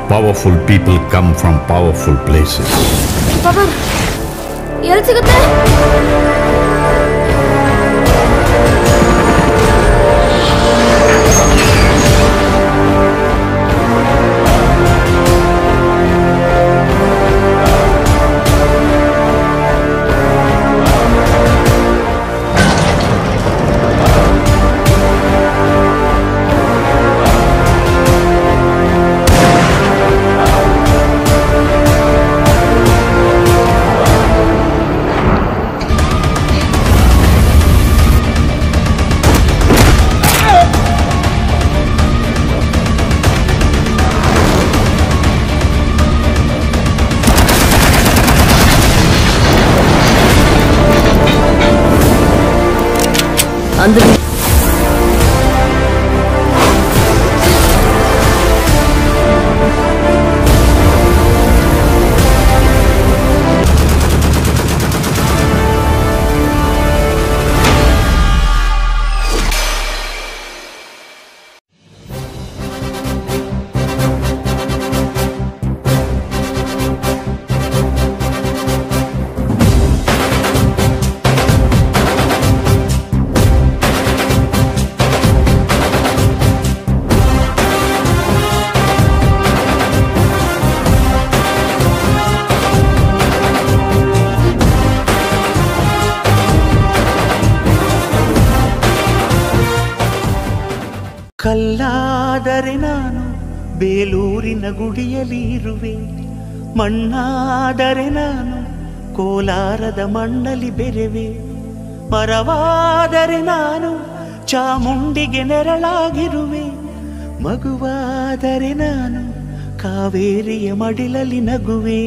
Powerful people come from powerful places. Power ಎಲ್ಲಿ ಸಿಗುತ್ತೆ ಅಂದ್ರೆ ಕಲ್ಲಾದರೆ ನಾನು ಬೇಲೂರಿನ ಗುಡಿಯಲ್ಲಿ ಇರುವೆ ಮಣ್ಣಾದರೆ ನಾನು ಕೋಲಾರದ ಮಣ್ಣಲ್ಲಿ ಬೆರೆವೆ ಮರವಾದರೆ ನಾನು ಚಾಮುಂಡಿಗೆ ನೆರಳಾಗಿರುವೆ ಮಗುವಾದರೆ ನಾನು ಕಾವೇರಿಯ ಮಡಿಲಲ್ಲಿ ನಗುವೆ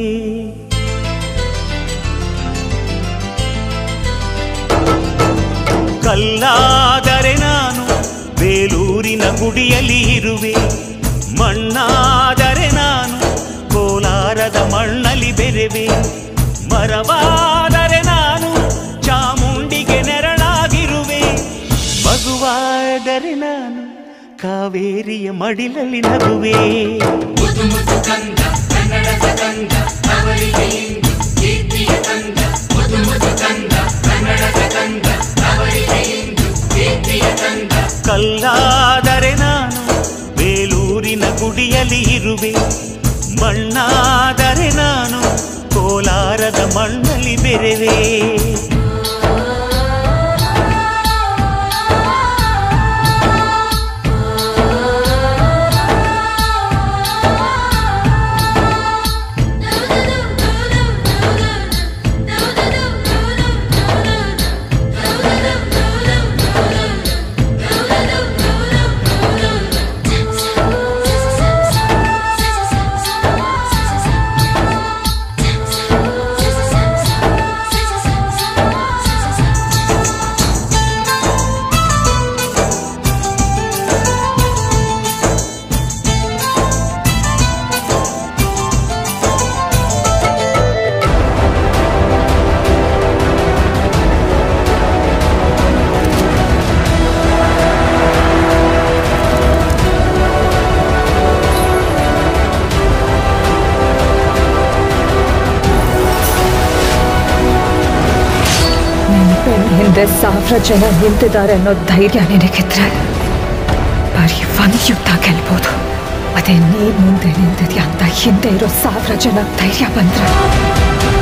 ಕಲ್ಲಾದರೆ ನಾನು ಬೇಲೂರಿನ ಗುಡಿಯಲ್ಲಿ ಇರುವೆ ಮಣ್ಣಾದರೆ ನಾನು ಕೋಲಾರದ ಮಣ್ಣಲ್ಲಿ ಬೆರೆವೆ ಮರವಾದರೆ ನಾನು ಚಾಮುಂಡಿಗೆ ನೆರಳಾಗಿರುವೆ ಮಗುವಾದರೆ ನಾನು ಕಾವೇರಿಯ ಮಡಿಲಲ್ಲಿ ನಗುವೆ ಕಲ್ಲಾದರೆ ನಾನು ಬೇಲೂರಿನ ಗುಡಿಯಲ್ಲಿ ಇರುವೆ ಮಣ್ಣಾದರೆ ನಾನು ಕೋಲಾರದ ಮಣ್ಣಲ್ಲಿ ಬೆರೆವೆ ನಿನ್ ಬೆನ್ ಹಿಂದೆ ಸಾವಿರ ಜನ ನಿಂತಿದ್ದಾರೆ ಅನ್ನೋ ಧೈರ್ಯ ನಿನಗಿದ್ರೆ ಬರೀ ಒಂದು ಯುದ್ಧ ಗೆಲ್ಬೋದು ಅದೇ ನೀನ್ ಮುಂದೆ ನಿಂತಿದ್ಯಾ ಅಂತ ಹಿಂದೆ ಇರೋ ಸಾವಿರ ಜನ ಧೈರ್ಯ ಬಂದ್ರೆ